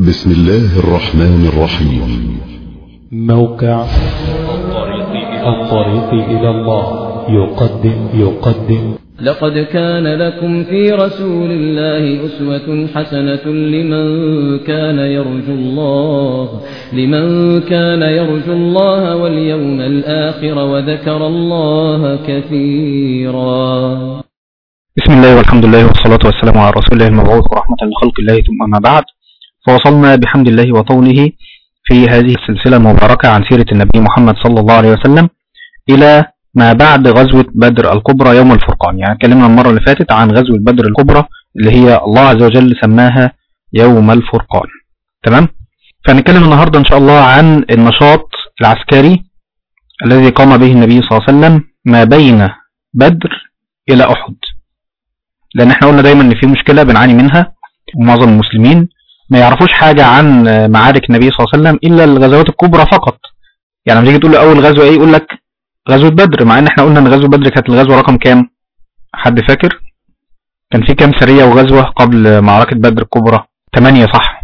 بسم الله الرحمن الرحيم موقع الطريق إلى الله يقدم يقدم لقد كان لكم في رسول الله أسوة حسنة لمن كان يرجو الله لمن كان يرجو الله واليوم الآخر وذكر الله كثيرا بسم الله والحمد لله والصلاة والسلام على رسول الله المبعوث رحمة لخلق الله ثم أما بعد فوصلنا بحمد الله وطوله في هذه السلسلة المباركة عن سيرة النبي محمد صلى الله عليه وسلم إلى ما بعد غزوة بدر الكبرى يوم الفرقان يعني اتكلمنا المرة اللي فاتت عن غزوة بدر الكبرى اللي هي الله عز وجل سماها يوم الفرقان تمام فنتكلم النهاردة إن شاء الله عن النشاط العسكري الذي قام به النبي صلى الله عليه وسلم ما بين بدر إلى أحد لأن احنا قلنا دايما إن في مشكلة بنعاني منها ومعظم المسلمين ما يعرفوش حاجة عن معارك النبي صلى الله عليه وسلم إلا الغزوات الكبرى فقط يعني لما تيجي تقول له أول غزوة إيه يقول لك غزوة بدر مع إن إحنا قلنا إن غزوة بدر كانت الغزوة رقم كام؟ حد فاكر؟ كان في كام سرية وغزوة قبل معركة بدر الكبرى؟ ثمانية صح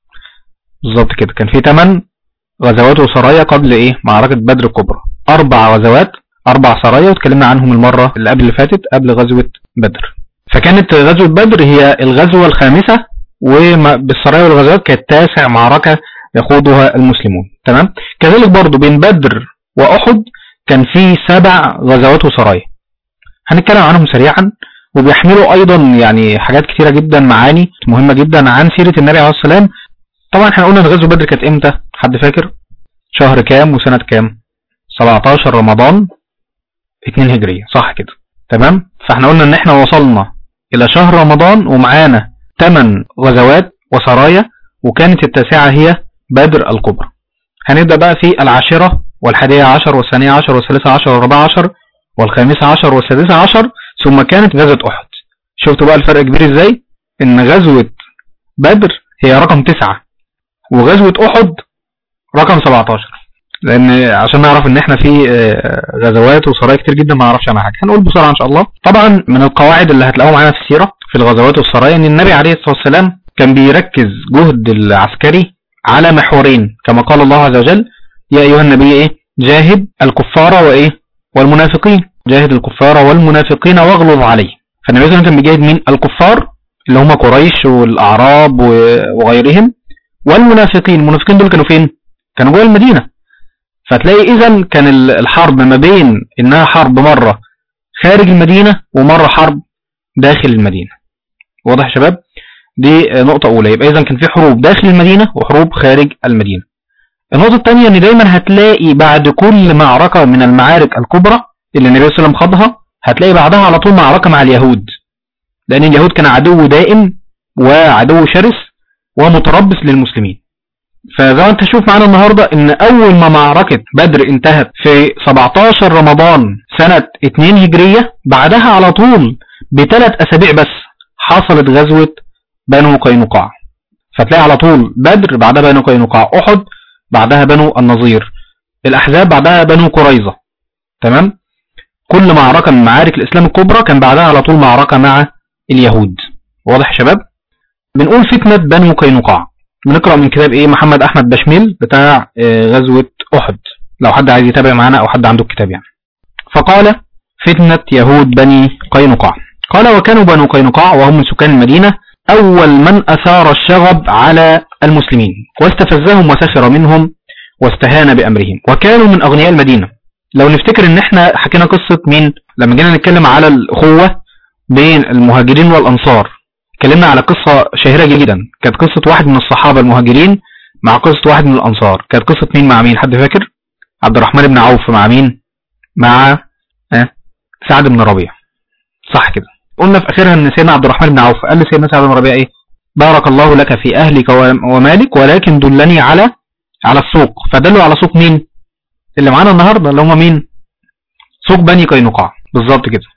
بالظبط كده كان في ثمان غزوات وسرايا قبل إيه؟ معركة بدر الكبرى أربع غزوات أربع سرايا واتكلمنا عنهم المرة اللي قبل اللي فاتت قبل غزوة بدر فكانت غزوة بدر هي الغزوة الخامسة وبالسرايا والغزوات كانت تاسع معركة يخوضها المسلمون تمام كذلك برضو بين بدر وأحد كان في سبع غزوات وسرايا هنتكلم عنهم سريعا وبيحملوا أيضا يعني حاجات كثيرة جدا معاني مهمة جدا عن سيرة النبي عليه الصلاة والسلام طبعا احنا قلنا ان غزوة بدر كانت امتى حد فاكر شهر كام وسنة كام 17 رمضان 2 هجرية صح كده تمام فاحنا قلنا ان احنا وصلنا الى شهر رمضان ومعانا 8 غزوات وسرايا وكانت التاسعة هي بدر الكبرى هنبدأ بقى في العاشرة والحادية عشر والثانية عشر والثالثة عشر والرابعة عشر والخامسة عشر والسادسة عشر ثم كانت غزوة أحد شفتوا بقى الفرق كبير ازاي ان غزوة بدر هي رقم تسعة وغزوة أحد رقم 17 لان عشان نعرف ان احنا في غزوات وسرايا كتير جدا ما نعرفش عنها حاجه هنقول بسرعه ان شاء الله طبعا من القواعد اللي هتلاقوها معانا في السيره في الغزوات والسرايا ان النبي عليه الصلاه والسلام كان بيركز جهد العسكري على محورين كما قال الله عز وجل يا ايها النبي ايه جاهد الكفار وايه والمنافقين جاهد الكفار والمنافقين واغلظ عليه فالنبي صلى الله عليه وسلم كان بيجاهد مين الكفار اللي هم قريش والاعراب وغيرهم والمنافقين المنافقين دول كانوا فين كانوا جوه المدينه فتلاقي اذا كان الحرب ما بين انها حرب مرة خارج المدينة ومرة حرب داخل المدينة واضح يا شباب دي نقطة اولى يبقى اذا كان في حروب داخل المدينة وحروب خارج المدينة النقطة الثانية ان دايما هتلاقي بعد كل معركة من المعارك الكبرى اللي النبي صلى الله عليه وسلم خاضها هتلاقي بعدها على طول معركة مع اليهود لان اليهود كان عدو دائم وعدو شرس ومتربص للمسلمين فزي ما انت تشوف معانا النهاردة ان اول ما معركة بدر انتهت في 17 رمضان سنة 2 هجرية بعدها على طول بثلاث اسابيع بس حصلت غزوة بنو قينقاع فتلاقي على طول بدر بعدها بنو قينقاع احد بعدها بنو النظير الاحزاب بعدها بنو قريظة تمام كل معركة من معارك الاسلام الكبرى كان بعدها على طول معركة مع اليهود واضح يا شباب بنقول فتنة بنو قينقاع بنقرأ من كتاب ايه محمد احمد بشميل بتاع غزوة احد لو حد عايز يتابع معانا او حد عنده الكتاب يعني فقال فتنة يهود بني قينقاع قال وكانوا بنو قينقاع وهم من سكان المدينة اول من اثار الشغب على المسلمين واستفزهم وسخر منهم واستهان بامرهم وكانوا من اغنياء المدينة لو نفتكر ان احنا حكينا قصة مين لما جينا نتكلم على الاخوة بين المهاجرين والانصار اتكلمنا على قصة شهيرة جدا كانت قصة واحد من الصحابة المهاجرين مع قصة واحد من الأنصار كانت قصة مين مع مين حد فاكر عبد الرحمن بن عوف مع مين مع اه سعد بن ربيع صح كده قلنا في آخرها ان سيدنا عبد الرحمن بن عوف قال لسيدنا سعد بن ربيع ايه بارك الله لك في أهلك ومالك ولكن دلني على على السوق فدلوا على سوق مين اللي معانا النهاردة اللي هم مين سوق بني قينقاع بالظبط كده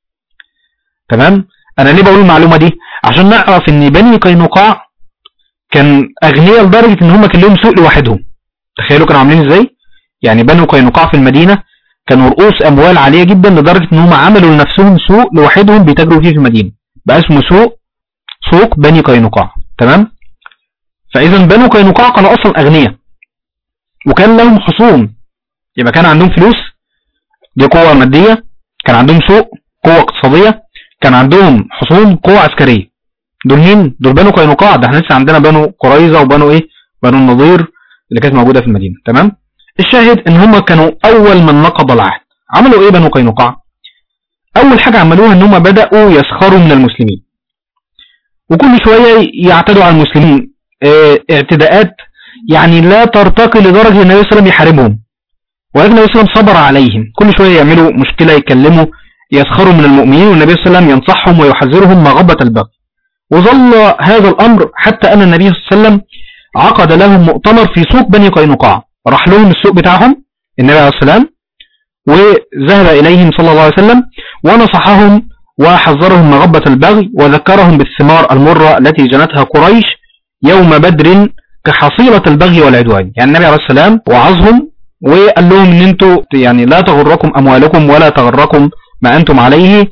تمام انا ليه بقول المعلومة دي عشان نعرف ان بني قينقاع كان اغنياء لدرجة ان هم كان لهم سوق لوحدهم تخيلوا كانوا عاملين ازاي يعني بنو قينقاع في المدينة كانوا رؤوس اموال عالية جدا لدرجة ان هم عملوا لنفسهم سوق لوحدهم بيتاجروا فيه في المدينة بقى اسمه سوق سوق بني قينقاع تمام فاذا بنو قينقاع كانوا اصلا اغنياء وكان لهم حصون يبقى كان عندهم فلوس دي قوة مادية كان عندهم سوق قوة اقتصادية كان عندهم حصون قوة عسكرية دول مين؟ دول بنو قينقاع ده احنا لسه عندنا بنو قريظة وبنو ايه؟ بنو النضير اللي كانت موجودة في المدينة تمام؟ الشاهد ان هم كانوا اول من نقض العهد عملوا ايه بنو قينقاع؟ اول حاجة عملوها ان هم بدأوا يسخروا من المسلمين وكل شوية يعتدوا على المسلمين اه اعتداءات يعني لا ترتقي لدرجة النبي صلى الله عليه وسلم يحاربهم ولكن النبي صلى الله عليه وسلم صبر عليهم كل شوية يعملوا مشكلة يكلموا يسخروا من المؤمنين والنبي صلى الله عليه وسلم ينصحهم ويحذرهم مغبة البغي وظل هذا الأمر حتى أن النبي صلى الله عليه وسلم عقد لهم مؤتمر في سوق بني قينقاع راح لهم السوق بتاعهم النبي عليه السلام وذهب إليهم صلى الله عليه وسلم ونصحهم وحذرهم مغبة البغي وذكرهم بالثمار المرة التي جنتها قريش يوم بدر كحصيلة البغي والعدوان يعني النبي عليه السلام وعظهم وقال لهم ان انتوا يعني لا تغركم اموالكم ولا تغركم ما انتم عليه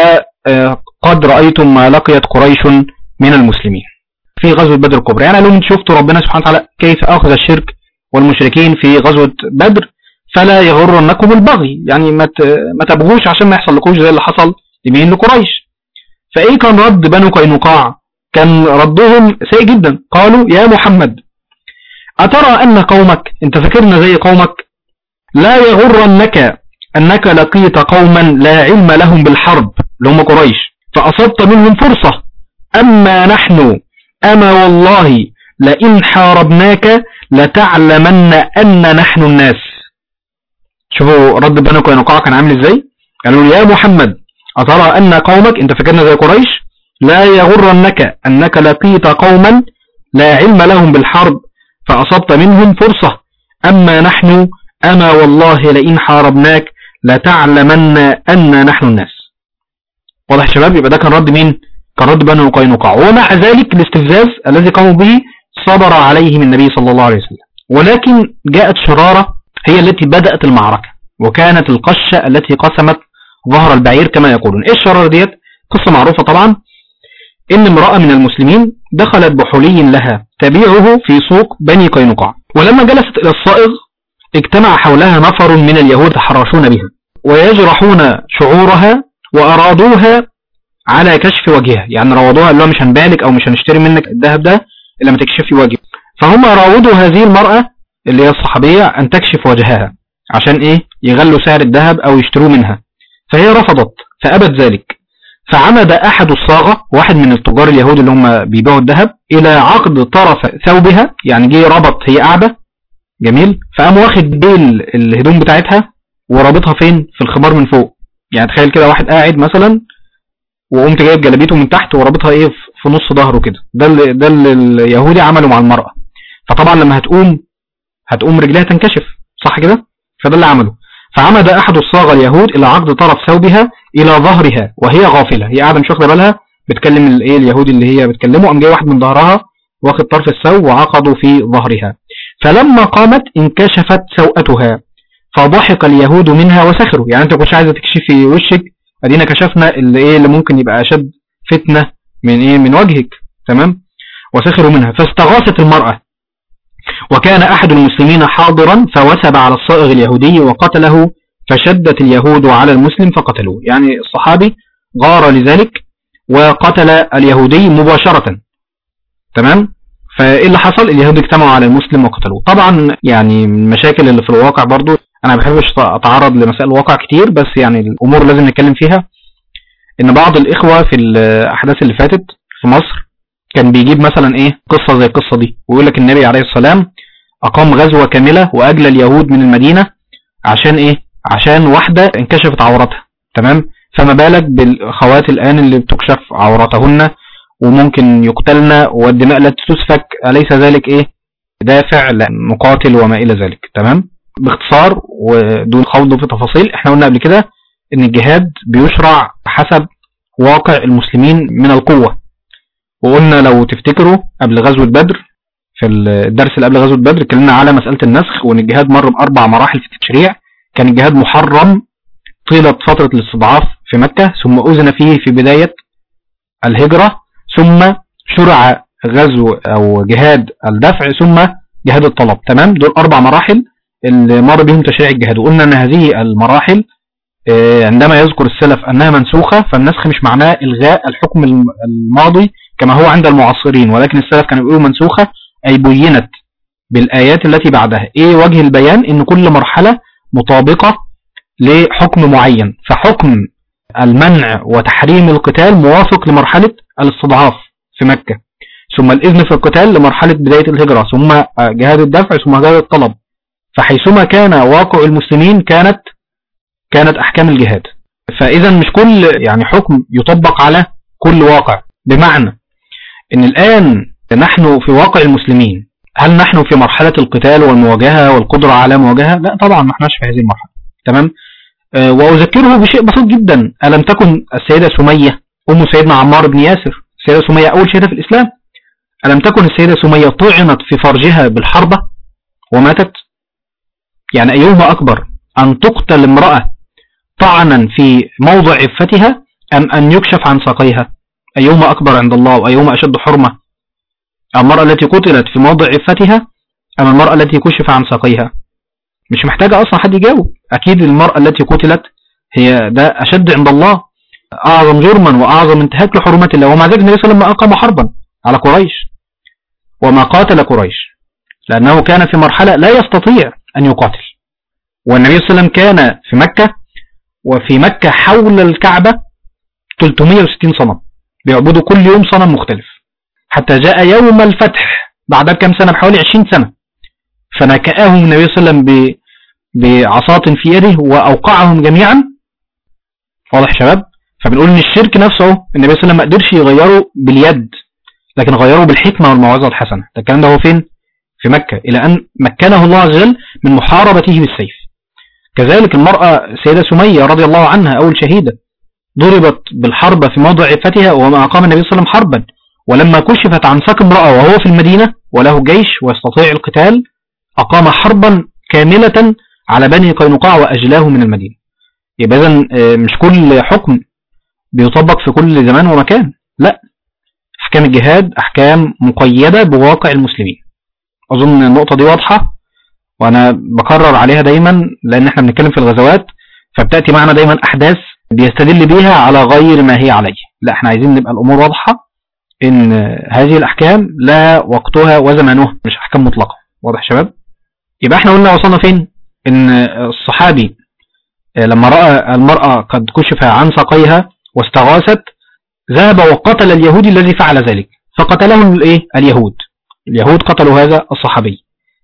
فقد رأيتم ما لقيت قريش من المسلمين في غزوة بدر الكبرى يعني قال لهم شفتوا ربنا سبحانه وتعالى كيف اخذ الشرك والمشركين في غزوة بدر فلا يغرنكم البغي يعني ما ما تبغوش عشان ما يحصل لكوش زي اللي حصل لمين لقريش فايه كان رد بنو قينقاع كان ردهم سيء جدا قالوا يا محمد أترى أن قومك أنت فاكرنا زي قومك لا يغرنك أنك لقيت قوما لا علم لهم بالحرب اللي هم قريش فأصبت منهم فرصة أما نحن أما والله لئن حاربناك لتعلمن أن نحن الناس شوفوا رد بنو قينقاع كان عامل ازاي قالوا يا محمد أترى أن قومك أنت فاكرنا زي قريش لا يغرنك أنك لقيت قوما لا علم لهم بالحرب فأصبت منهم فرصة أما نحن أما والله لئن حاربناك لتعلمن أن نحن الناس واضح يا شباب يبقى ده كان رد مين كان رد بنو قينقاع ومع ذلك الاستفزاز الذي قاموا به صبر عليهم النبي صلى الله عليه وسلم ولكن جاءت شرارة هي التي بدأت المعركة وكانت القشة التي قسمت ظهر البعير كما يقولون ايه الشرارة ديت قصة معروفة طبعا ان امرأة من المسلمين دخلت بحلي لها تبيعه في سوق بني قينقاع ولما جلست الى الصائغ اجتمع حولها نفر من اليهود يتحرشون بها ويجرحون شعورها وارادوها على كشف وجهها يعني راودوها قالوا مش هنبالك او مش هنشتري منك الذهب ده الا ما تكشفي وجهك فهم راودوا هذه المرأة اللي هي الصحابية ان تكشف وجهها عشان ايه يغلوا سعر الذهب او يشتروه منها فهي رفضت فابت ذلك فعمد احد الصاغة واحد من التجار اليهود اللي هم بيبيعوا الذهب الى عقد طرف ثوبها يعني جه ربط هي قاعدة جميل فقام واخد بيل الهدوم بتاعتها ورابطها فين في الخمار من فوق يعني تخيل كده واحد قاعد مثلا وقمت جايب جلابيته من تحت ورابطها ايه في نص ظهره كده ده اللي ده اللي اليهودي عمله مع المرأة فطبعا لما هتقوم هتقوم رجلها تنكشف صح كده فده اللي عمله فعمد احد الصاغة اليهود الى عقد طرف ثوبها الى ظهرها وهي غافلة هي قاعدة مش واخده بالها بتكلم الايه اليهودي اللي هي بتكلمه قام جاي واحد من ظهرها واخد طرف الثوب وعقده في ظهرها فلما قامت انكشفت سوءتها فضحك اليهود منها وسخروا يعني انت كنتش عايزه تكشفي وشك ادينا كشفنا اللي ايه اللي ممكن يبقى اشد فتنة من ايه من وجهك تمام وسخروا منها فاستغاثت المرأة وكان احد المسلمين حاضرا فوثب على الصائغ اليهودي وقتله فشدت اليهود على المسلم فقتلوه يعني الصحابي غار لذلك وقتل اليهودي مباشرة تمام فايه اللي حصل اليهود اجتمعوا على المسلم وقتلوه طبعا يعني من المشاكل اللي في الواقع برضو انا ما بحبش اتعرض لمسائل الواقع كتير بس يعني الامور لازم نتكلم فيها ان بعض الاخوة في الاحداث اللي فاتت في مصر كان بيجيب مثلا ايه قصة زي القصة دي ويقول لك النبي عليه السلام اقام غزوة كاملة واجلى اليهود من المدينة عشان ايه عشان واحدة انكشفت عورتها تمام فما بالك بالاخوات الان اللي بتكشف عورتهن وممكن يقتلن والدماء لا تسفك أليس ذلك ايه دافع لمقاتل وما الى ذلك تمام باختصار ودون خوض في تفاصيل احنا قلنا قبل كده ان الجهاد بيشرع حسب واقع المسلمين من القوة وقلنا لو تفتكروا قبل غزوة بدر في الدرس اللي قبل غزوة بدر اتكلمنا على مسألة النسخ وان الجهاد مر بأربع مراحل في التشريع كان الجهاد محرم طيلة فترة الاستضعاف في مكة ثم أذن فيه في بداية الهجرة ثم شرع غزو او جهاد الدفع ثم جهاد الطلب تمام دول اربع مراحل اللي مر بهم تشريع الجهاد وقلنا ان هذه المراحل آه، عندما يذكر السلف انها منسوخة فالنسخ مش معناه الغاء الحكم الم- الماضي كما هو عند المعاصرين ولكن السلف كانوا بيقولوا منسوخة اي بينت بالايات التي بعدها ايه وجه البيان ان كل مرحلة مطابقة لحكم معين فحكم المنع وتحريم القتال موافق لمرحلة الاستضعاف في مكة ثم الإذن في القتال لمرحلة بداية الهجرة ثم جهاد الدفع ثم جهاد الطلب فحيثما كان واقع المسلمين كانت كانت أحكام الجهاد فإذا مش كل يعني حكم يطبق على كل واقع بمعنى إن الآن نحن في واقع المسلمين هل نحن في مرحلة القتال والمواجهة والقدرة على مواجهة؟ لا طبعا ما احناش في هذه المرحلة تمام آه، وأذكره بشيء بسيط جدا ألم تكن السيدة سمية أم سيدنا عمار بن ياسر السيدة سمية أول شهيدة في الإسلام ألم تكن السيدة سمية طعنت في فرجها بالحربة وماتت يعني أيهما أكبر أن تقتل امرأة طعنا في موضع عفتها أم أن يكشف عن ساقيها أيهما أكبر عند الله وأيهما أشد حرمة المرأة التي قتلت في موضع عفتها أم المرأة التي كشف عن ساقيها مش محتاجة أصلا حد يجاوب أكيد المرأة التي قتلت هي ده أشد عند الله أعظم جرما وأعظم انتهاك لحرمات الله ومع ذلك النبي صلى الله عليه وسلم أقام حربا على قريش وما قاتل قريش لأنه كان في مرحلة لا يستطيع أن يقاتل والنبي صلى الله عليه وسلم كان في مكة وفي مكة حول الكعبة 360 صنم بيعبدوا كل يوم صنم مختلف حتى جاء يوم الفتح بعد كم سنة بحوالي 20 سنة فنكأهم النبي صلى الله عليه وسلم ب- بعصاة في يده وأوقعهم جميعا واضح يا شباب فبنقول ان الشرك نفسه اهو النبي صلى الله عليه وسلم ما قدرش يغيره باليد لكن غيره بالحكمة والموعظة الحسنة ده الكلام ده هو فين في مكة إلى أن مكنه الله عز وجل من محاربته بالسيف كذلك المرأة سيدة سمية رضي الله عنها أول شهيدة ضربت بالحرب في موضع عفتها وما أقام النبي صلى الله عليه وسلم حربا ولما كشفت عن ساق امرأة وهو في المدينة وله جيش ويستطيع القتال أقام حربا كاملة على بني قينقاع وأجلاه من المدينة يبقى إذن آه، مش كل حكم بيطبق في كل زمان ومكان لا أحكام الجهاد أحكام مقيدة بواقع المسلمين أظن النقطة دي واضحة وأنا بكرر عليها دايما لأن احنا بنتكلم في الغزوات فبتأتي معنا دايما أحداث بيستدل بيها على غير ما هي عليه لا احنا عايزين نبقى الأمور واضحة إن هذه الأحكام لا وقتها وزمانها مش أحكام مطلقة واضح يا شباب يبقى احنا قلنا وصلنا فين إن الصحابي لما رأى المرأة قد كشف عن ساقيها واستغاثت ذهب وقتل اليهودي الذي فعل ذلك فقتله الايه اليهود اليهود قتلوا هذا الصحابي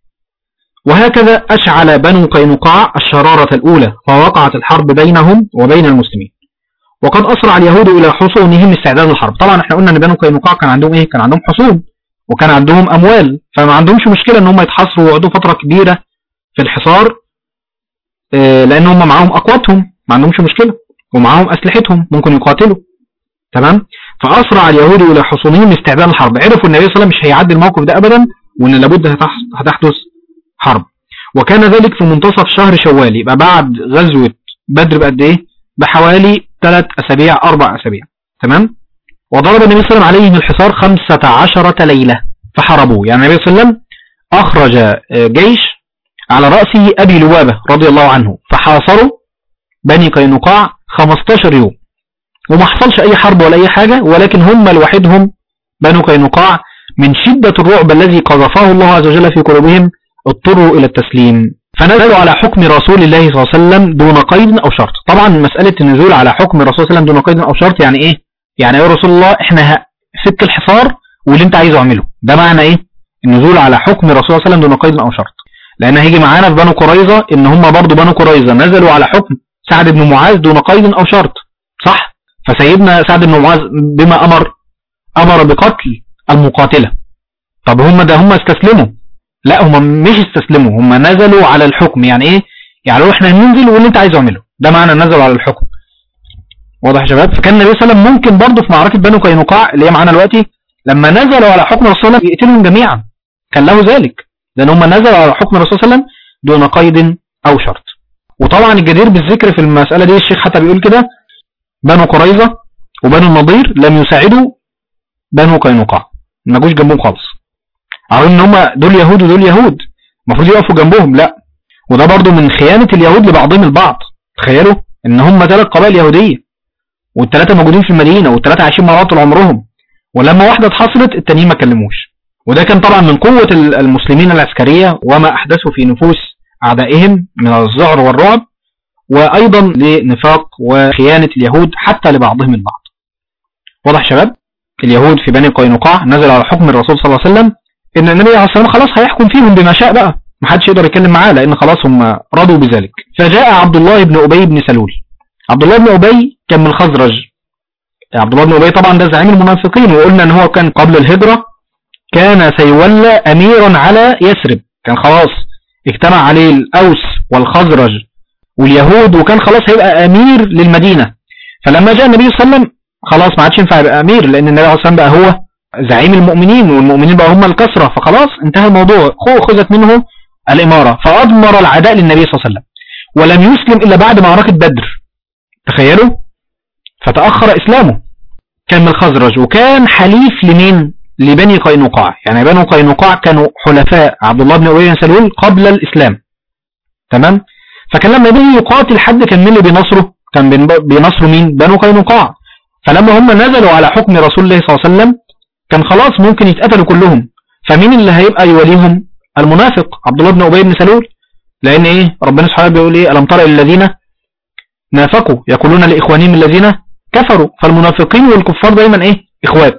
وهكذا أشعل بنو قينقاع الشرارة الأولى فوقعت الحرب بينهم وبين المسلمين وقد أسرع اليهود إلى حصونهم استعداد الحرب طبعا احنا قلنا أن بنو قينقاع كان عندهم إيه كان عندهم حصون وكان عندهم أموال فما عندهمش مشكلة أن هم يتحصروا ويقعدوا فترة كبيرة في الحصار آه، لأن هم معاهم أقواتهم ما عندهمش مشكلة ومعاهم أسلحتهم ممكن يقاتلوا تمام فأسرع اليهود إلى حصونهم استعداد الحرب عرفوا النبي صلى الله عليه وسلم مش هيعدي الموقف ده أبدا وإن لابد هتح- هتحدث حرب وكان ذلك في منتصف شهر شوال يبقى بعد غزوة بدر بقد إيه بحوالي ثلاث أسابيع أربع أسابيع تمام وضرب النبي صلى الله عليه وسلم عليهم الحصار خمسة عشرة ليلة فحاربوه يعني النبي صلى الله عليه وسلم أخرج آه، جيش على رأسه أبي لبابة رضي الله عنه فحاصروا بني قينقاع 15 يوم وما حصلش أي حرب ولا أي حاجة ولكن هم لوحدهم بنو قينقاع من شدة الرعب الذي قذفه الله عز وجل في قلوبهم اضطروا إلى التسليم فنزلوا على حكم رسول الله صلى الله عليه وسلم دون قيد أو شرط طبعا مسألة النزول على حكم الرسول صلى الله عليه وسلم دون قيد أو شرط يعني إيه يعني يا رسول الله إحنا ه- فك الحصار واللي أنت عايزه اعمله ده معنى إيه النزول على حكم الرسول صلى الله عليه وسلم دون قيد أو شرط لأن هيجي معانا في بنو قريظة إن هم برضو بنو قريظة نزلوا على حكم سعد بن معاذ دون قيد أو شرط صح فسيدنا سعد بن معاذ بما أمر أمر بقتل المقاتلة طب هم ده هم استسلموا لا هم مش استسلموا هم نزلوا على الحكم يعني ايه يعني لو احنا ننزل واللي انت عايزه اعمله ده معنى نزلوا على الحكم واضح يا شباب فكان النبي صلى الله عليه وسلم ممكن برضه في معركة بنو قينقاع اللي هي معانا دلوقتي لما نزلوا على حكم الرسول صلى الله عليه وسلم يقتلهم جميعا كان له ذلك لان هم نزلوا على حكم الرسول صلى الله عليه وسلم دون قيد او شرط وطبعا الجدير بالذكر في المسألة دي الشيخ حتى بيقول كده بنو قريظة وبنو النضير لم يساعدوا بنو قينقاع ما جوش جنبهم خالص قالوا ان هم دول يهود ودول يهود المفروض يقفوا جنبهم لا وده برضو من خيانة اليهود لبعضهم البعض تخيلوا ان هم ثلاث قبائل يهودية والثلاثة موجودين في المدينة والثلاثة عايشين مع بعض طول عمرهم ولما واحدة اتحصلت التانيين ما كلموش وده كان طبعا من قوة ال- المسلمين العسكرية وما أحدثه في نفوس أعدائهم من الذعر والرعب وأيضا لنفاق وخيانة اليهود حتى لبعضهم البعض واضح شباب اليهود في بني قينقاع نزل على حكم الرسول صلى الله عليه وسلم ان النبي عليه الصلاه والسلام خلاص هيحكم فيهم بما شاء بقى محدش يقدر يتكلم معاه لان خلاص هم رضوا بذلك فجاء عبد الله بن ابي بن سلول عبد الله بن ابي كان من الخزرج عبد الله بن ابي طبعا ده زعيم المنافقين وقلنا ان هو كان قبل الهجره كان سيولى اميرا على يثرب كان خلاص اجتمع عليه الاوس والخزرج واليهود وكان خلاص هيبقى امير للمدينه فلما جاء النبي صلى الله عليه وسلم خلاص ما عادش ينفع يبقى امير لان النبي عليه الصلاه والسلام بقى هو زعيم المؤمنين والمؤمنين بقى هم الكثره فخلاص انتهى الموضوع اخذت منه الاماره فاضمر العداء للنبي صلى الله عليه وسلم ولم يسلم الا بعد معركه بدر تخيلوا فتاخر اسلامه كان من الخزرج وكان حليف لمين لبني قينقاع يعني بني قينقاع كانوا حلفاء عبد الله بن ابي بن سلول قبل الاسلام تمام فكان لما يجي يقاتل حد كان مين اللي بينصره كان بين- بينصروا مين بنو قينقاع فلما هم نزلوا على حكم رسول الله صلى الله عليه وسلم كان خلاص ممكن يتقتلوا كلهم فمين اللي هيبقى يوليهم المنافق عبد الله بن ابي بن سلول لان ايه ربنا سبحانه بيقول ايه الم تر الى الذين نافقوا يقولون لاخوانهم الذين كفروا فالمنافقين والكفار دايما ايه اخوات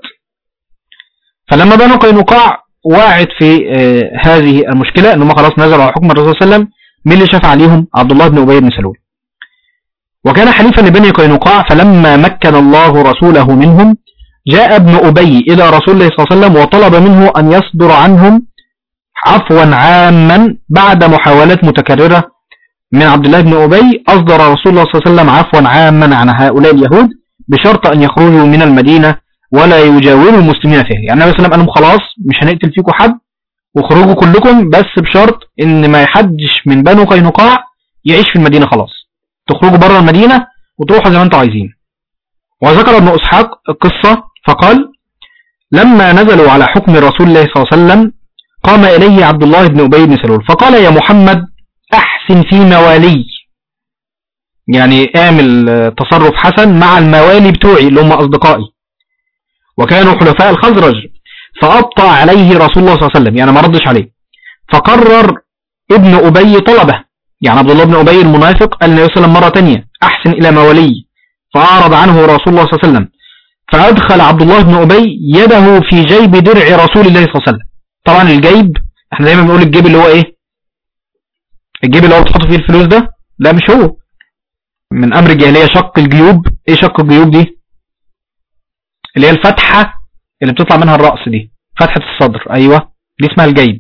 فلما بنو قينقاع وقعت في آه هذه المشكله ان هم خلاص نزلوا على حكم الرسول صلى الله عليه وسلم مين اللي شفع عليهم عبد الله بن ابي بن سلول وكان حليفا لبني قينقاع فلما مكن الله رسوله منهم جاء ابن أبي إلى رسول الله صلى الله عليه وسلم وطلب منه أن يصدر عنهم عفوا عاما بعد محاولات متكررة من عبد الله بن أبي أصدر رسول الله صلى الله عليه وسلم عفوا عاما عن هؤلاء اليهود بشرط أن يخرجوا من المدينة ولا يجاوروا المسلمين فيها يعني النبي صلى الله عليه وسلم قال لهم خلاص مش هنقتل فيكم حد وخرجوا كلكم بس بشرط ان ما يحدش من بنو قينقاع يعيش في المدينة خلاص تخرجوا بره المدينة وتروحوا زي ما انتم عايزين وذكر ابن اسحاق القصة فقال لما نزلوا على حكم رسول الله صلى الله عليه وسلم قام إليه عبد الله بن أبي بن سلول فقال يا محمد أحسن في موالي يعني اعمل آه، تصرف حسن مع الموالي بتوعي اللي هم أصدقائي وكانوا حلفاء الخزرج فأبطأ عليه رسول الله صلى الله عليه وسلم يعني ما ردش عليه فقرر ابن أبي طلبه يعني عبد الله بن أبي المنافق قال النبي صلى الله عليه وسلم مرة تانية أحسن إلى موالي فأعرض عنه رسول الله صلى الله عليه وسلم فأدخل عبد الله بن أبي يده في جيب درع رسول الله صلى الله عليه وسلم طبعا الجيب احنا دايما بنقول الجيب اللي هو ايه الجيب اللي هو بتحط فيه الفلوس ده لا مش هو من امر الجاهليه شق الجيوب ايه شق الجيوب دي اللي هي الفتحه اللي بتطلع منها الراس دي فتحه الصدر ايوه دي اسمها الجيب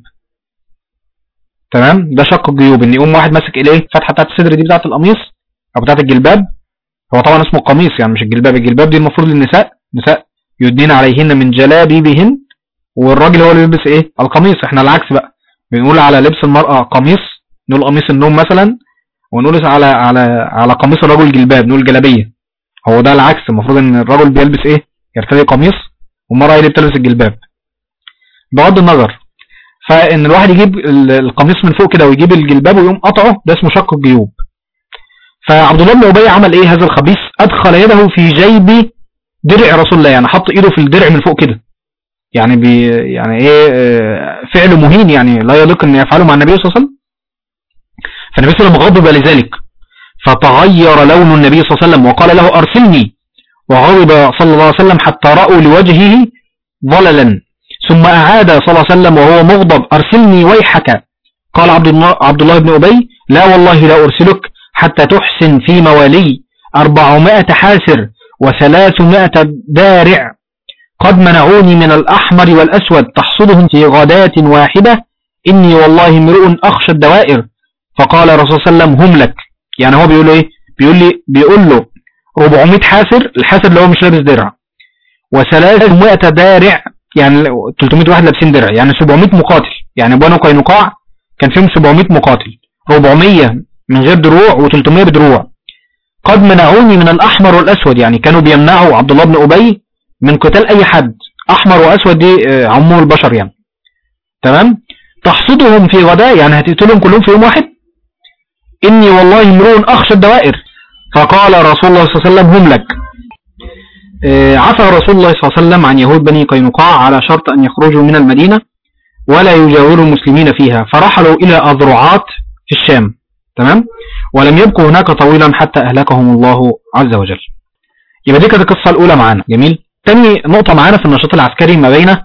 تمام ده شق الجيوب ان يقوم واحد ماسك الايه الفتحه بتاعت الصدر دي بتاعت القميص او بتاعت الجلباب هو طبعا اسمه قميص يعني مش الجلباب الجلباب دي المفروض للنساء نساء يدين عليهن من جلابيبهن والراجل هو اللي بيلبس ايه القميص احنا العكس بقى بنقول على لبس المرأة قميص نقول قميص النوم مثلا ونقول على على على قميص الرجل جلباب نقول جلابية هو ده العكس المفروض ان الرجل بيلبس ايه يرتدي قميص والمرأة هي اللي بتلبس الجلباب بغض النظر فان الواحد يجيب ال- القميص من فوق كده ويجيب الجلباب ويقوم قطعه ده اسمه شق الجيوب فعبد الله بن ابي عمل ايه هذا الخبيث ادخل يده في جيب درع رسول الله يعني حط ايده في الدرع من فوق كده يعني بي يعني ايه آه، فعل مهين يعني لا يليق ان يفعله مع النبي صلى الله عليه وسلم فالنبي صلى الله عليه وسلم غضب لذلك فتغير لون النبي صلى الله عليه وسلم وقال له ارسلني وغضب صلى الله عليه وسلم حتى رأوا لوجهه ظللا ثم أعاد صلى الله عليه وسلم وهو مغضب أرسلني ويحك قال عبد الله, عبد الله بن أبي لا والله لا أرسلك حتى تحسن في موالي أربعمائة حاسر وثلاثمائة دارع قد منعوني من الأحمر والأسود تحصدهم في غداة واحدة إني والله امرؤ أخشى الدوائر فقال الرسول صلى الله عليه وسلم هم لك يعني هو بيقول له إيه بيقول لي بيقول له 400 حاسر الحاسر اللي هو مش لابس درع و300 دارع يعني 300 واحد لابسين درع يعني 700 مقاتل يعني بنو قينقاع كان فيهم 700 مقاتل 400 من غير دروع و300 بدروع قد منعوني من الأحمر والأسود يعني كانوا بيمنعوا عبد الله بن أبي من قتال أي حد احمر واسود دي آه، عموم البشر يعني تمام تحصدهم في غداء يعني هتقتلهم كلهم في يوم واحد اني والله امرؤ اخشى الدوائر فقال رسول الله صلى الله عليه وسلم هم لك آه، عفى رسول الله صلى الله عليه وسلم عن يهود بني قينقاع على شرط ان يخرجوا من المدينة ولا يجاوروا المسلمين فيها فرحلوا الى اذرعات في الشام تمام ولم يبقوا هناك طويلا حتى اهلكهم الله عز وجل يبقى دي كانت القصة الاولى معانا جميل تاني نقطة معانا في النشاط العسكري ما بين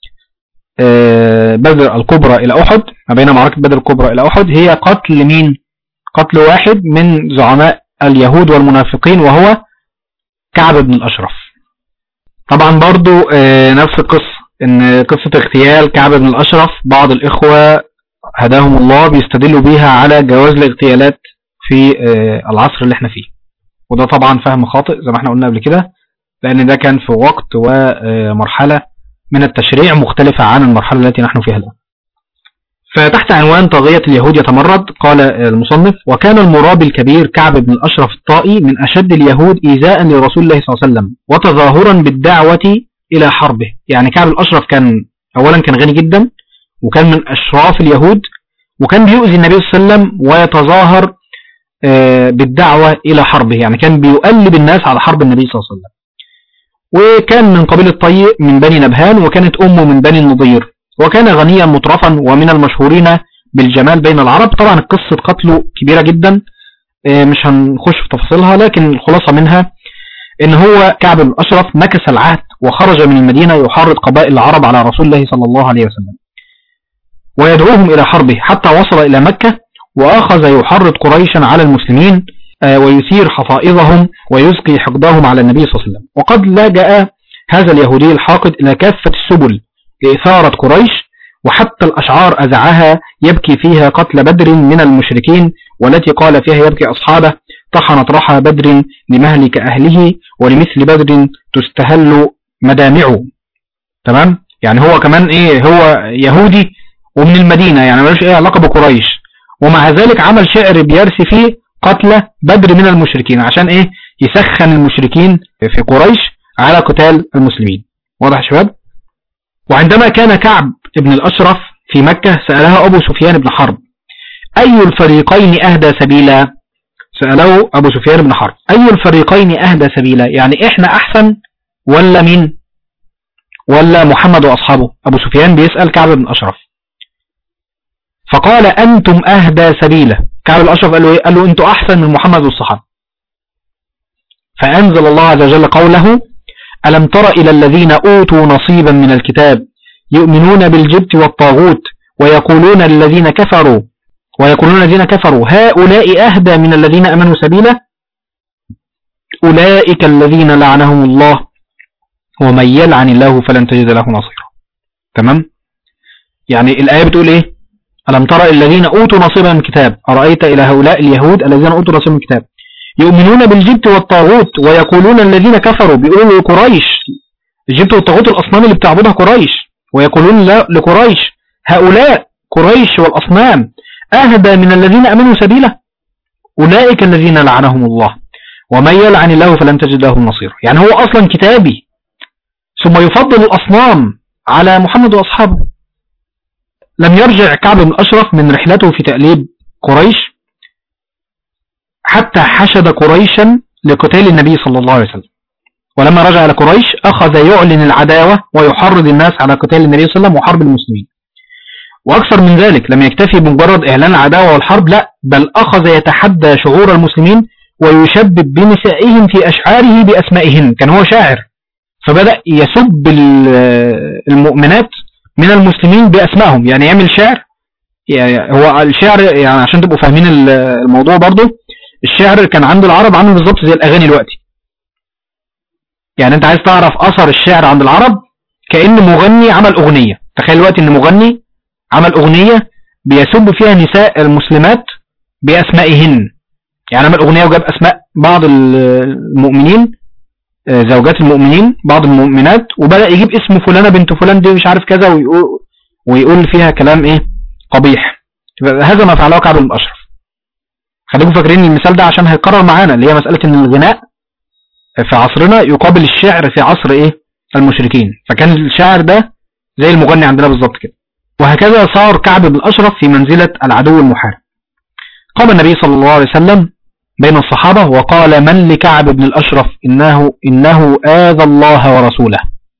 آه، بدر الكبرى الى احد ما بين معركة بدر الكبرى الى احد هي قتل مين قتل واحد من زعماء اليهود والمنافقين وهو كعب بن الاشرف طبعا برضو آه، نفس القصة ان قصة اغتيال كعب بن الاشرف بعض الاخوة هداهم الله بيستدلوا بيها على جواز الاغتيالات في آه، العصر اللي احنا فيه وده طبعا فهم خاطئ زي ما احنا قلنا قبل كده لان ده كان في وقت ومرحلة من التشريع مختلفة عن المرحلة التي نحن فيها الآن فتحت عنوان طاغية اليهود يتمرد قال المصنف وكان المرابي الكبير كعب بن الأشرف الطائي من أشد اليهود إيذاء لرسول الله صلى الله عليه وسلم وتظاهرا بالدعوة إلى حربه يعني كعب الأشرف كان أولا كان غني جدا وكان من أشراف اليهود وكان بيؤذي النبي صلى الله عليه وسلم ويتظاهر آه، بالدعوة إلى حربه يعني كان بيقلب الناس على حرب النبي صلى الله عليه وسلم وكان من قبيلة طي من بني نبهان وكانت أمه من بني النضير وكان غنيا مطرفا ومن المشهورين بالجمال بين العرب طبعا قصة قتله كبيرة جدا آه، مش هنخش في تفاصيلها لكن الخلاصة منها ان هو كعب بن الاشرف نكس العهد وخرج من المدينة يحرض قبائل العرب على رسول الله صلى الله عليه وسلم ويدعوهم الى حربه حتى وصل الى مكة واخذ يحرض قريشا على المسلمين آه، ويثير حفائظهم ويزقي حقدهم على النبي صلى الله عليه وسلم وقد لجأ هذا اليهودي الحاقد إلى كافة السبل لإثارة قريش وحتى الأشعار أزعها يبكي فيها قتل بدر من المشركين والتي قال فيها يبكي أصحابه طحنت رحى بدر لمهلك أهله ولمثل بدر تستهل مدامعه تمام يعني هو كمان ايه هو يهودي ومن المدينة يعني ملوش ايه علاقة بقريش ومع ذلك عمل شعر بيرسي فيه قتل بدر من المشركين عشان ايه يسخن المشركين في قريش على قتال المسلمين واضح يا شباب وعندما كان كعب ابن الأشرف في مكة سألها أبو سفيان بن حرب أي الفريقين أهدى سبيلا سأله أبو سفيان بن حرب أي الفريقين أهدى سبيلا يعني إحنا أحسن ولا مين ولا محمد وأصحابه أبو سفيان بيسأل كعب بن أشرف فقال أنتم أهدى سبيلا كعب الأشرف قال له إيه قال له أنتم أحسن من محمد والصحابة فأنزل الله عز وجل قوله ألم تر إلى الذين أوتوا نصيبا من الكتاب يؤمنون بالجبت والطاغوت ويقولون للذين كفروا ويقولون الذين كفروا هؤلاء أهدى من الذين أمنوا سبيلا أولئك الذين لعنهم الله ومن يلعن الله فلن تجد له نصيرا تمام يعني الآية بتقول إيه ألم ترى الذين أوتوا نصيبا من الكتاب أرأيت إلى هؤلاء اليهود الذين أوتوا نصيبا من الكتاب يؤمنون بالجبت والطاغوت ويقولون الذين كفروا بيقولوا لقريش الجبت والطاغوت الأصنام اللي بتعبدها قريش ويقولون لا لقريش هؤلاء قريش والأصنام أهدى من الذين أمنوا سبيلا أولئك الذين لعنهم الله ومن يلعن الله فلن تجد له نصيرا يعني هو أصلا كتابي ثم يفضل الأصنام على محمد وأصحابه لم يرجع كعب بن أشرف من رحلته في تأليب قريش حتى حشد قريشا لقتال النبي صلى الله عليه وسلم ولما رجع إلى قريش أخذ يعلن العداوة ويحرض الناس على قتال النبي صلى الله عليه وسلم وحرب المسلمين وأكثر من ذلك لم يكتفي بمجرد إعلان العداوة والحرب لا بل أخذ يتحدى شعور المسلمين ويشبب بنسائهم في أشعاره بأسمائهن كان هو شاعر فبدأ يسب المؤمنات من المسلمين بأسمائهم يعني يعمل شعر يعني هو الشعر يعني عشان تبقوا فاهمين الموضوع برضو الشعر كان عند العرب عامل بالظبط زي الأغاني دلوقتي يعني انت عايز تعرف أثر الشعر عند العرب كأن مغني عمل أغنية تخيل الوقت ان مغني عمل أغنية بيسب فيها نساء المسلمات بأسمائهن يعني عمل أغنية وجاب أسماء بعض المؤمنين زوجات المؤمنين بعض المؤمنات وبدأ يجيب اسم فلانة بنت فلان دي مش عارف كذا ويقول, ويقول فيها كلام ايه قبيح هذا ما فعله كعب بن أشرف خليكم فاكرين المثال ده عشان هيتكرر معانا اللي هي مسألة ان الغناء في عصرنا يقابل الشعر في عصر ايه المشركين فكان الشاعر ده زي المغني عندنا بالظبط كده وهكذا صار كعب بن الأشرف في منزلة العدو المحارب قام النبي صلى الله عليه وسلم بين الصحابة وقال من لكعب بن الأشرف إنه, إنه آذى الله ورسوله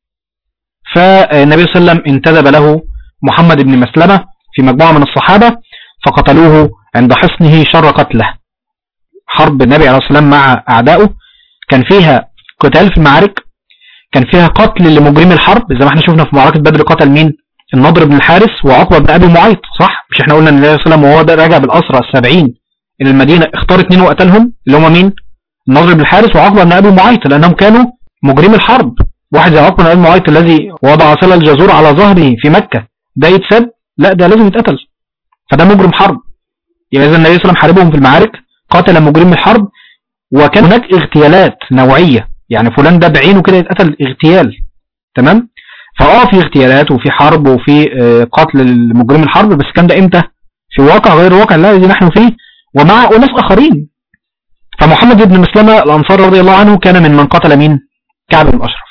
فالنبي صلى الله عليه وسلم انتدب له محمد بن مسلمة في مجموعة من الصحابة فقتلوه عند حصنه شر قتله حرب النبي عليه الصلاة والسلام مع أعدائه كان فيها قتال في المعارك كان فيها قتل لمجرم الحرب زي ما احنا شفنا في معركة بدر قتل مين النضر بن الحارس وعقبة بن أبي معيط صح مش احنا قلنا ان النبي صلى الله عليه وسلم وهو ده راجع بالأسرى السبعين إلى المدينة اختار اتنين وقتلهم اللي هم مين النضر بن الحارس وعقبة بن أبي معيط لأنهم كانوا مجرم الحرب واحد زي عقبة بن أبي معيط الذي وضع سلة الجزور على ظهره في مكة ده يتسب لا ده لازم يتقتل فده مجرم حرب يبقى إذا النبي صلى الله عليه وسلم حاربهم في المعارك قاتل مجرم الحرب وكان هناك اغتيالات نوعية يعني فلان ده بعينه كده يتقتل اغتيال تمام فاه في اغتيالات وفي حرب وفي آه، قتل المجرم الحرب بس كان ده امتى في واقع غير الواقع الذي نحن فيه ومع اناس اخرين فمحمد بن مسلمة الانصار رضي الله عنه كان من من قتل مين كعب بن اشرف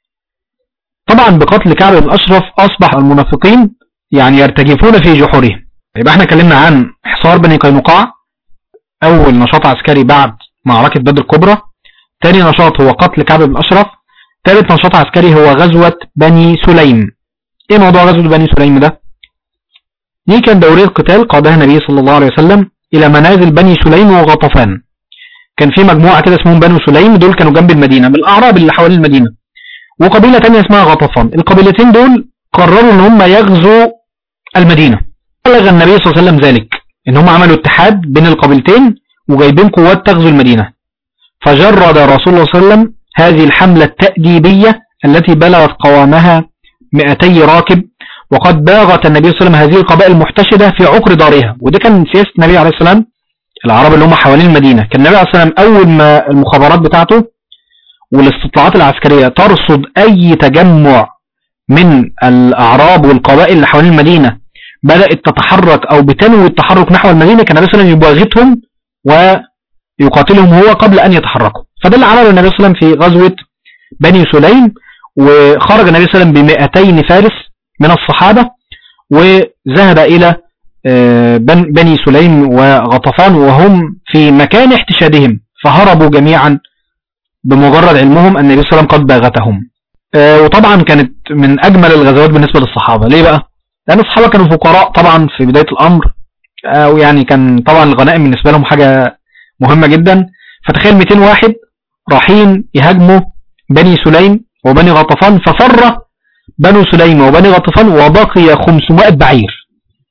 طبعا بقتل كعب بن اشرف اصبح المنافقين يعني يرتجفون في جحورهم يبقى احنا اتكلمنا عن حصار بني قينقاع اول نشاط عسكري بعد معركة بدر الكبرى تاني نشاط هو قتل كعب بن اشرف ثالث نشاط عسكري هو غزوة بني سليم ايه موضوع غزوة بني سليم ده دي كان دورية قتال قادها النبي صلى الله عليه وسلم الى منازل بني سليم وغطفان كان في مجموعة كده اسمهم بنو سليم دول كانوا جنب المدينة من الاعراب اللي حوالين المدينة وقبيلة تانية اسمها غطفان القبيلتين دول قرروا ان هم يغزوا المدينة بلغ النبي صلى الله عليه وسلم ذلك ان هم عملوا اتحاد بين القبيلتين وجايبين قوات تغزو المدينة فجرد رسول الله صلى الله عليه وسلم هذه الحملة التأديبية التي بلغت قوامها 200 راكب وقد باغت النبي صلى الله عليه وسلم هذه القبائل المحتشدة في عقر دارها وده كان سياسة النبي عليه السلام العرب اللي هم حوالين المدينة كان النبي عليه السلام أول ما المخابرات بتاعته والاستطلاعات العسكرية ترصد أي تجمع من الأعراب والقبائل اللي حوالين المدينة بدأت تتحرك أو بتنوي التحرك نحو المدينة كان النبي صلى الله عليه وسلم يباغتهم ويقاتلهم هو قبل أن يتحركوا فده اللي عمله النبي صلى الله عليه وسلم في غزوة بني سليم وخرج النبي صلى الله عليه وسلم بمئتين فارس من الصحابة وذهب إلى آه، بن- بني سليم وغطفان وهم في مكان احتشادهم فهربوا جميعا بمجرد علمهم أن النبي صلى الله عليه وسلم قد باغتهم آه، وطبعا كانت من أجمل الغزوات بالنسبة للصحابة ليه بقى؟ لأن الصحابة كانوا فقراء طبعا في بداية الأمر آه، ويعني كان طبعا الغنائم بالنسبة لهم حاجة مهمة جدا فتخيل 200 واحد رايحين يهاجموا بني سليم وبني غطفان ففر بنو سليم وبني غطفان وبقي 500 بعير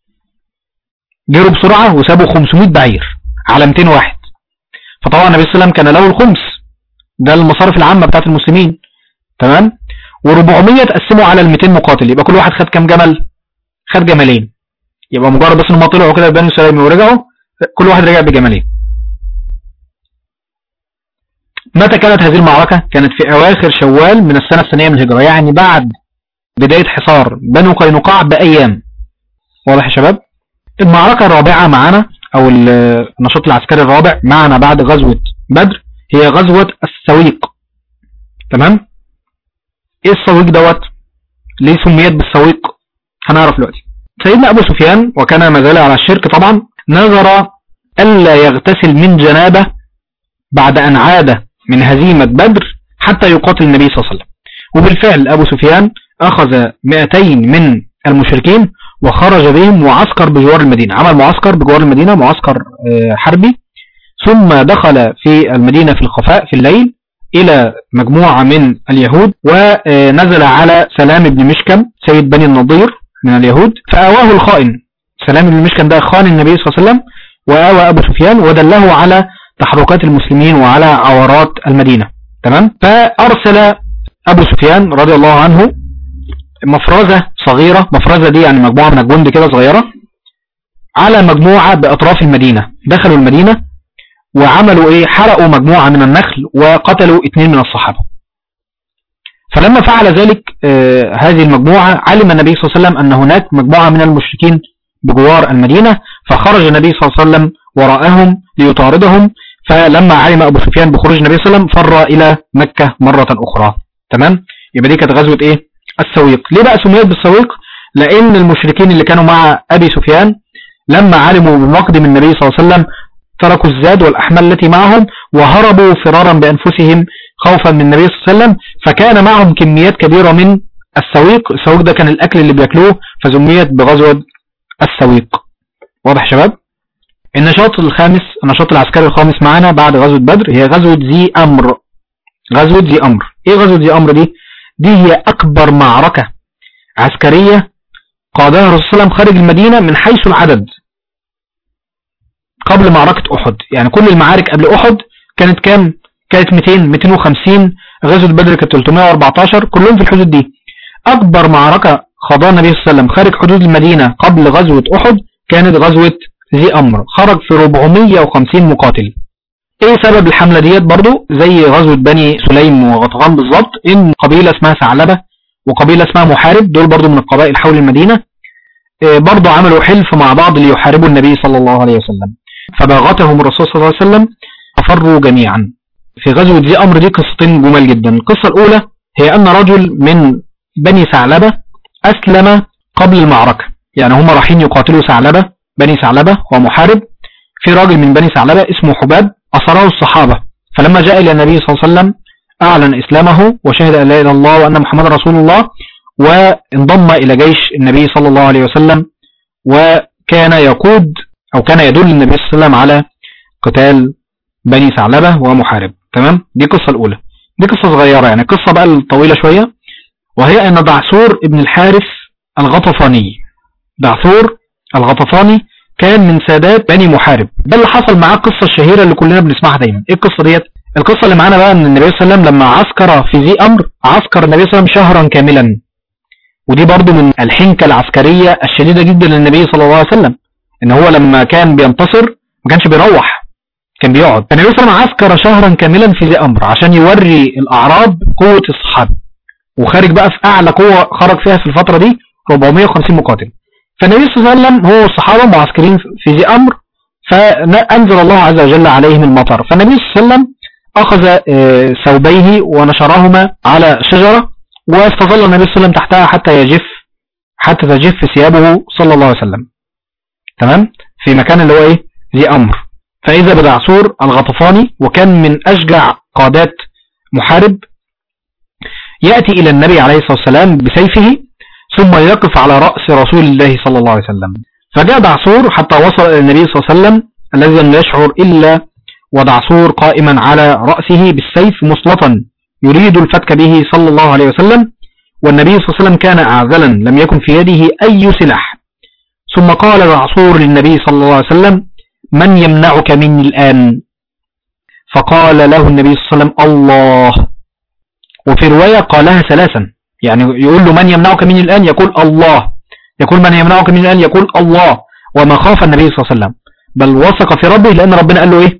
جروا بسرعة وسابوا 500 بعير على 200 واحد فطبعا النبي صلى الله عليه وسلم كان له الخمس ده المصارف العامة بتاعت المسلمين تمام و400 تقسموا على ال 200 مقاتل يبقى كل واحد خد كام جمل خد جملين يبقى مجرد بس ان هم طلعوا كده بني سليم ورجعوا كل واحد رجع بجملين متى كانت هذه المعركة كانت في أواخر شوال من السنة الثانية من الهجرة يعني بعد بداية حصار بنو قينقاع بأيام واضح يا شباب المعركة الرابعة معنا أو ال- النشاط العسكري الرابع معنا بعد غزوة بدر هي غزوة السويق تمام ايه السويق دوت ليه سميت بالسويق هنعرف دلوقتي سيدنا أبو سفيان وكان ما زال على الشرك طبعا نذر ألا يغتسل من جنابه بعد أن عاد من هزيمة بدر حتى يقاتل النبي صلى الله عليه وسلم وبالفعل أبو سفيان أخذ 200 من المشركين وخرج بهم معسكر بجوار المدينة عمل معسكر بجوار المدينة معسكر آه، حربي ثم دخل في المدينة في الخفاء في الليل إلى مجموعة من اليهود ونزل على سلام بن مشكم سيد بني النضير من اليهود فآواه الخائن سلام بن مشكم ده خان النبي صلى الله عليه وسلم وآوى أبو سفيان ودله على تحركات المسلمين وعلى عورات المدينة تمام فأرسل أبو سفيان رضي الله عنه مفرزة صغيرة مفرزة دي يعني مجموعة من الجند كده صغيرة على مجموعة بأطراف المدينة دخلوا المدينة وعملوا ايه حرقوا مجموعة من النخل وقتلوا اثنين من الصحابة فلما فعل ذلك آه هذه المجموعة علم النبي صلى الله عليه وسلم أن هناك مجموعة من المشركين بجوار المدينة فخرج النبي صلى الله عليه وسلم وراءهم ليطاردهم فلما علم أبو سفيان بخروج النبي صلى الله عليه وسلم فر إلى مكة مرة أخرى تمام يبقى دي كانت غزوة ايه السويق ليه بقى سميت بالسويق لان المشركين اللي كانوا مع ابي سفيان لما علموا بمقدم النبي صلى الله عليه وسلم تركوا الزاد والاحمال التي معهم وهربوا فرارا بانفسهم خوفا من النبي صلى الله عليه وسلم فكان معهم كميات كبيرة من السويق السويق ده كان الاكل اللي بياكلوه فسميت بغزوة السويق واضح يا شباب النشاط الخامس النشاط العسكري الخامس معنا بعد غزوة بدر هي غزوة ذي أمر غزوة ذي أمر إيه غزوة ذي أمر دي؟ دي هي أكبر معركة عسكرية قادها الرسول صلى الله عليه وسلم خارج المدينة من حيث العدد قبل معركة أحد يعني كل المعارك قبل أحد كانت كام؟ كانت 200 250 غزوة بدر كانت 314 كلهم في الحدود دي أكبر معركة خاضها النبي صلى الله عليه وسلم خارج حدود المدينة قبل غزوة أحد كانت غزوة ذي أمر خرج في 450 مقاتل ايه سبب الحملة ديت برضو زي غزوة بني سليم وغطغان بالظبط ان قبيلة اسمها ثعلبة وقبيلة اسمها محارب دول برضو من القبائل حول المدينة إيه برضو عملوا حلف مع بعض ليحاربوا النبي صلى الله عليه وسلم فباغتهم الرسول صلى الله عليه وسلم ففروا جميعا في غزوة ذي أمر دي قصتين جمال جدا القصة الأولى هي أن رجل من بني ثعلبة أسلم قبل المعركة يعني هم رايحين يقاتلوا ثعلبة بني ثعلبة ومحارب في راجل من بني ثعلبة اسمه حباب أسره الصحابة فلما جاء إلى النبي صلى الله عليه وسلم أعلن إسلامه وشهد أن لا إله إلا الله وأن محمد رسول الله وانضم إلى جيش النبي صلى الله عليه وسلم وكان يقود أو كان يدل النبي صلى الله عليه وسلم على قتال بني ثعلبة ومحارب تمام دي القصة الأولى دي قصة صغيرة يعني قصة بقى الطويلة شوية وهي أن دعثور ابن الحارث الغطفاني دعثور الغطفاني كان من سادات بني محارب ده اللي حصل معاه القصة الشهيرة اللي كلنا بنسمعها دايما ايه القصة ديت القصة اللي معانا بقى ان النبي صلى الله عليه وسلم لما عسكر في ذي امر عسكر النبي صلى الله عليه وسلم شهرا كاملا ودي برضو من الحنكة العسكرية الشديدة جدا للنبي صلى الله عليه وسلم ان هو لما كان بينتصر ما كانش بيروح كان بيقعد فالنبي صلى الله عليه وسلم عسكر شهرا كاملا في ذي امر عشان يوري الاعراب قوة الصحابة وخارج بقى في اعلى قوة خرج فيها في الفترة دي 450 مقاتل فالنبي صلى الله عليه وسلم هو والصحابة معسكرين في ذي أمر فأنزل الله عز وجل عليهم المطر فالنبي صلى الله عليه وسلم أخذ ثوبيه ونشرهما على شجرة واستظل النبي صلى الله عليه وسلم تحتها حتى يجف حتى تجف ثيابه صلى الله عليه وسلم تمام في مكان اللي هو ايه ذي أمر فإذا بدعسور الغطفاني وكان من أشجع قادات محارب يأتي إلى النبي عليه الصلاة والسلام بسيفه ثم يقف على رأس رسول الله صلى الله عليه وسلم فجاء دعصور حتى وصل إلى النبي صلى الله عليه وسلم الذي لم يشعر إلا ودعصور قائما على رأسه بالسيف مسلطا يريد الفتك به صلى الله عليه وسلم والنبي صلى الله عليه وسلم كان أعزلا لم يكن في يده أي سلاح ثم قال دعصور للنبي صلى الله عليه وسلم من يمنعك مني الآن فقال له النبي صلى الله عليه وسلم الله وفي رواية قالها ثلاثا يعني يقول له من يمنعك مني الآن يقول الله يقول من يمنعك مني الآن يقول الله وما خاف النبي صلى الله عليه وسلم بل وثق في ربه لأن ربنا قال له إيه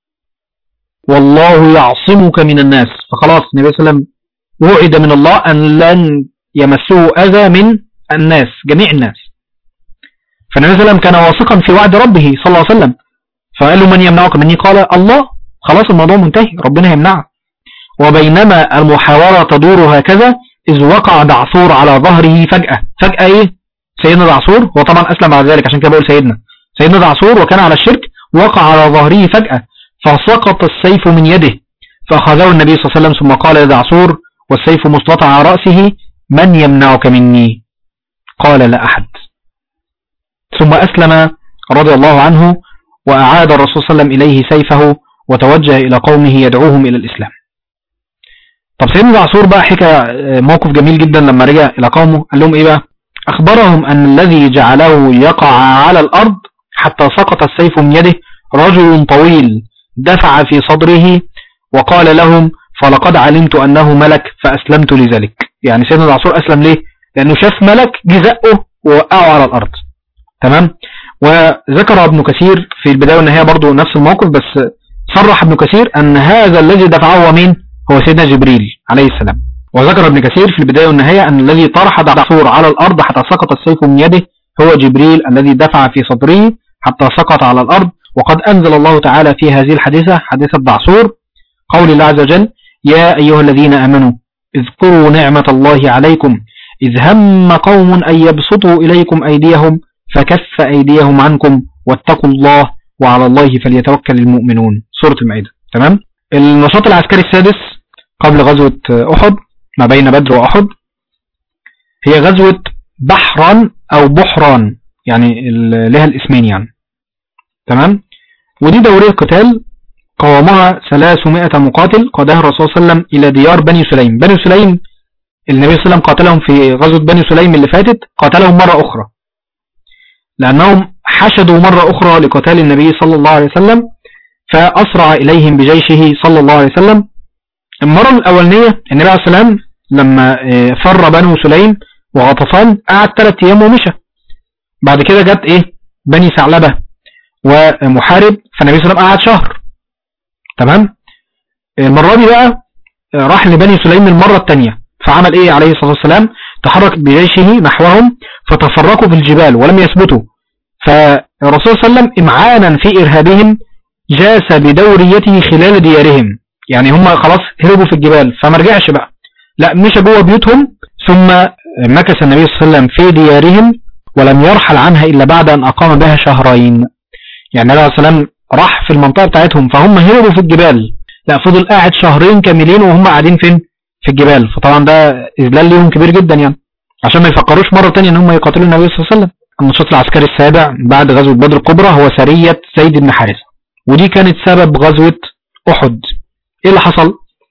والله يعصمك من الناس فخلاص النبي صلى الله عليه وسلم وعد من الله أن لن يمسه أذى من الناس جميع الناس فالنبي صلى الله عليه وسلم كان واثقا في وعد ربه صلى الله عليه وسلم فقال له من يمنعك مني قال الله خلاص الموضوع منتهي ربنا يمنعه وبينما المحاورة تدور هكذا إذ وقع دعصور على ظهره فجأة فجأة إيه سيدنا دعصور هو طبعا أسلم بعد ذلك عشان كده بقول سيدنا سيدنا دعصور وكان على الشرك وقع على ظهره فجأة فسقط السيف من يده فأخذه النبي صلى الله عليه وسلم ثم قال لدعصور والسيف مسلطع على رأسه من يمنعك مني قال لا أحد ثم أسلم رضي الله عنه وأعاد الرسول صلى الله عليه وسلم إليه سيفه وتوجه إلى قومه يدعوهم إلى الإسلام طب سيدنا دعصور بقى حكى موقف جميل جدا لما رجع إلى قومه قال لهم إيه بقى أخبرهم أن الذي جعله يقع على الأرض حتى سقط السيف من يده رجل طويل دفع في صدره وقال لهم فلقد علمت أنه ملك فأسلمت لذلك يعني سيدنا دعصور أسلم ليه لأنه شاف ملك جزأه ووقعه على الأرض تمام وذكر ابن كثير في البداية والنهاية برضو نفس الموقف بس صرح ابن كثير أن هذا الذي دفعه هو مين هو سيدنا جبريل عليه السلام وذكر ابن كثير في البداية والنهاية أن الذي طرح دعصور على الأرض حتى سقط السيف من يده هو جبريل الذي دفع في صدره حتى سقط على الأرض وقد أنزل الله تعالى في هذه الحديثة حديثة دعصور قول الله عز وجل يا أيها الذين آمنوا اذكروا نعمة الله عليكم إذ هم قوم أن يبسطوا إليكم أيديهم فكف أيديهم عنكم واتقوا الله وعلى الله فليتوكل المؤمنون سورة المائدة تمام النشاط العسكري السادس قبل غزوة أحد ما بين بدر وأحد هي غزوة بحران أو بحران يعني ال- لها الاسمين يعني تمام ودي دورية قتال قوامها 300 مقاتل قادها الرسول صلى الله عليه وسلم إلى ديار بني سليم بني سليم النبي صلى الله عليه وسلم قاتلهم في غزوة بني سليم اللي فاتت قاتلهم مرة أخرى لأنهم حشدوا مرة أخرى لقتال النبي صلى الله عليه وسلم فأسرع إليهم بجيشه صلى الله عليه وسلم المرة الأولانية النبي عليه الصلاة والسلام لما آه، فر بنو سليم وغطفان قعد ثلاث أيام ومشى بعد كده جت إيه بني ثعلبة ومحارب فالنبي صلى الله عليه وسلم قعد شهر تمام المرة دي بقى آه، راح لبني سليم المرة الثانية فعمل ايه عليه الصلاة والسلام تحرك بجيشه نحوهم فتفرقوا في الجبال ولم يثبتوا فالرسول صلى الله عليه وسلم امعانا في ارهابهم جاس بدوريته خلال ديارهم يعني هم خلاص هربوا في الجبال فما رجعش بقى لا مشى جوه بيوتهم ثم مكث النبي صلى الله عليه وسلم في ديارهم ولم يرحل عنها الا بعد ان اقام بها شهرين يعني النبي عليه الصلاة والسلام راح في المنطقة بتاعتهم فهم هربوا في الجبال لا فضل قاعد شهرين كاملين وهم قاعدين فين في الجبال فطبعا ده إذلال ليهم كبير جدا يعني عشان ما يفكروش مرة تانية ان هم يقاتلوا النبي صلى الله عليه وسلم النشاط العسكري السابع بعد غزوة بدر الكبرى هو سرية زيد بن حارثة ودي كانت سبب غزوة أحد ايه اللي حصل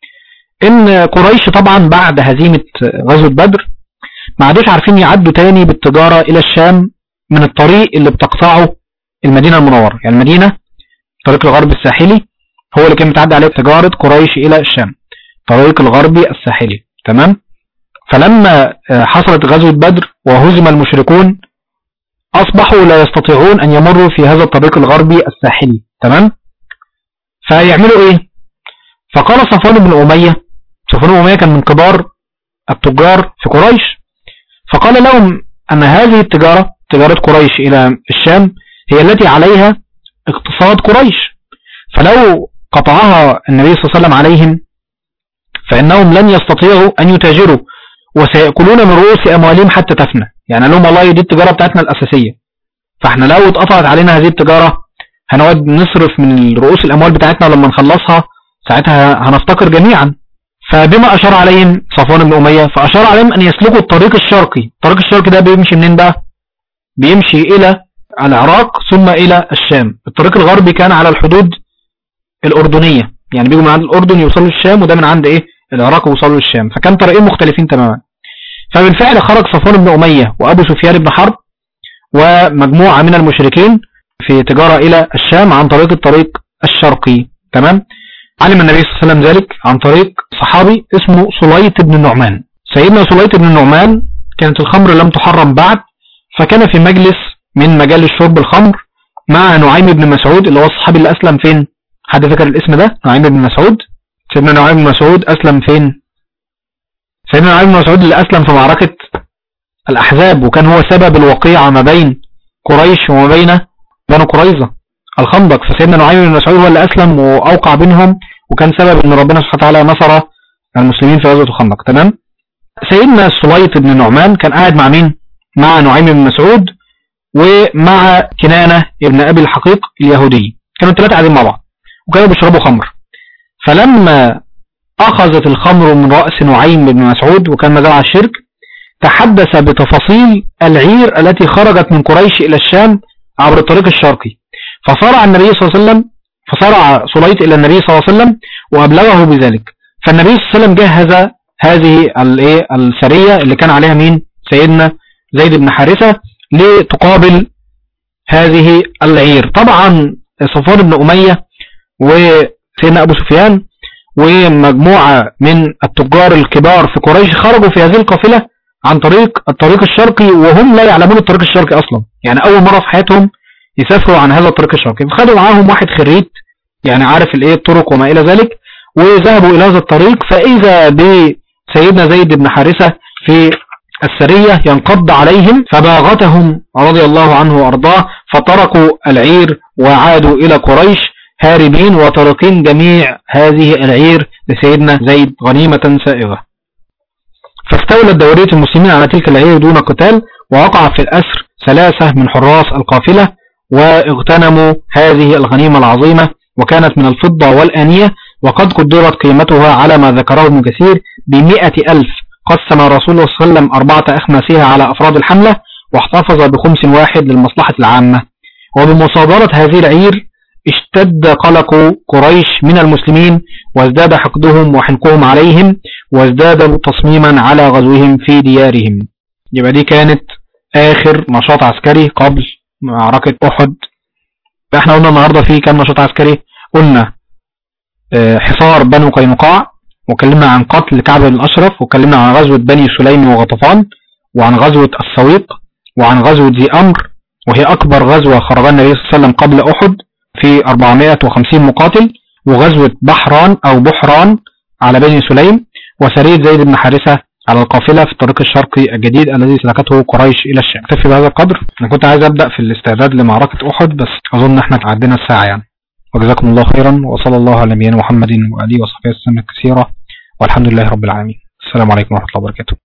ان قريش طبعا بعد هزيمة غزوة بدر ما عادوش عارفين يعدوا تاني بالتجارة الى الشام من الطريق اللي بتقطعه المدينة المنورة يعني المدينة الطريق الغربي الساحلي هو اللي كان بتعدي عليه تجارة قريش الى الشام الطريق الغربي الساحلي تمام فلما آه، حصلت غزوة بدر وهزم المشركون أصبحوا لا يستطيعون أن يمروا في هذا الطريق الغربي الساحلي تمام فيعملوا إيه فقال صفوان بن أمية صفوان بن أمية كان من كبار التجار في قريش فقال لهم أن هذه التجارة تجارة قريش إلى الشام هي التي عليها اقتصاد قريش فلو قطعها النبي صلى الله عليه وسلم عليهم فإنهم لن يستطيعوا أن يتاجروا وسيأكلون من رؤوس أموالهم حتى تفنى يعني قال لهم والله دي التجارة بتاعتنا الأساسية فاحنا لو اتقطعت علينا هذه التجارة هنقعد نصرف من رؤوس الأموال بتاعتنا ولما نخلصها ساعتها هنفتقر جميعا فبما أشار عليهم صفوان بن أمية فأشار عليهم أن يسلكوا الطريق الشرقي الطريق الشرقي ده بيمشي منين بقى بيمشي إلى العراق ثم إلى الشام الطريق الغربي كان على الحدود الأردنية يعني بيجوا من عند الأردن يوصلوا الشام وده من عند إيه العراق ويوصلوا للشام فكان طريقين مختلفين تماما فبالفعل خرج صفوان بن أمية وأبو سفيان بن حرب ومجموعة من المشركين في تجارة إلى الشام عن طريق الطريق الشرقي تمام علم النبي صلى الله عليه وسلم ذلك عن طريق صحابي اسمه سليط بن النعمان سيدنا سليط بن النعمان كانت الخمر لم تحرم بعد فكان في مجلس من مجالس شرب الخمر مع نعيم بن مسعود اللي هو الصحابي اللي أسلم فين حد فاكر الاسم ده نعيم بن مسعود سيدنا نعيم بن مسعود أسلم فين سيدنا نعيم بن مسعود اللي أسلم في معركة الأحزاب وكان هو سبب الوقيعة ما بين قريش وما بين بنو قريظة الخندق فسيدنا نعيم بن مسعود هو اللي أسلم وأوقع بينهم وكان سبب أن ربنا سبحانه وتعالى نصر المسلمين في غزوة الخندق تمام سيدنا سليط بن النعمان كان قاعد مع مين مع نعيم بن مسعود ومع كنانة ابن أبي الحقيق اليهودي كانوا الثلاثة قاعدين مع بعض وكانوا بيشربوا خمر فلما أخذت الخمر من رأس نعيم بن مسعود وكان مازال على الشرك تحدث بتفاصيل العير التي خرجت من قريش إلى الشام عبر الطريق الشرقي فصارع النبي صلى الله عليه وسلم فصارع سليط إلى النبي صلى الله عليه وسلم وأبلغه بذلك فالنبي صلى الله عليه وسلم جهز هذه الايه السرية اللي كان عليها مين سيدنا زيد بن حارثة لتقابل هذه العير طبعا صفوان بن أمية وسيدنا أبو سفيان ومجموعة من التجار الكبار في قريش خرجوا في هذه القافلة عن طريق الطريق الشرقي وهم لا يعلمون الطريق الشرقي أصلا يعني أول مرة في حياتهم يسافروا عن هذا الطريق الشرقي فخدوا معاهم واحد خريج يعني عارف الايه الطرق وما إلى ذلك وذهبوا إلى هذا الطريق فإذا بسيدنا زيد بن حارثة في السرية ينقض عليهم فباغتهم رضي الله عنه وأرضاه فتركوا العير وعادوا إلى قريش هاربين وتركين جميع هذه العير لسيدنا زيد غنيمة سائغة فاستولت دورية المسلمين على تلك العير دون قتال ووقع في الأسر ثلاثة من حراس القافلة واغتنموا هذه الغنيمة العظيمة وكانت من الفضة والآنية وقد قدرت قيمتها على ما ذكره ابن كثير بمئة ألف قسم رسول الله صلى الله عليه وسلم أربعة أخماسها على أفراد الحملة واحتفظ بخمس واحد للمصلحة العامة وبمصادرة هذه العير اشتد قلق قريش من المسلمين وازداد حقدهم وحنقهم عليهم وازدادوا تصميما على غزوهم في ديارهم يبقى دي كانت آخر نشاط عسكري قبل معركة أحد احنا قلنا النهاردة في كام نشاط عسكري قلنا اه حصار بنو قينقاع وكلمنا عن قتل كعب بن الأشرف وكلمنا عن غزوة بني سليم وغطفان وعن غزوة السويق وعن غزوة ذي أمر وهي أكبر غزوة خرج النبي صلى الله عليه وسلم قبل أحد في 450 مقاتل وغزوة بحران أو بحران على بني سليم وسرية زيد بن حارثة على القافلة في الطريق الشرقي الجديد الذي سلكته قريش إلى الشام اكتفي بهذا القدر أنا كنت عايز أبدأ في الاستعداد لمعركة أحد بس أظن احنا عدينا الساعة يعني وجزاكم الله خيرا وصلى الله على نبينا محمد وآله وصحبه وسلم كثيرا والحمد لله رب العالمين السلام عليكم ورحمة الله وبركاته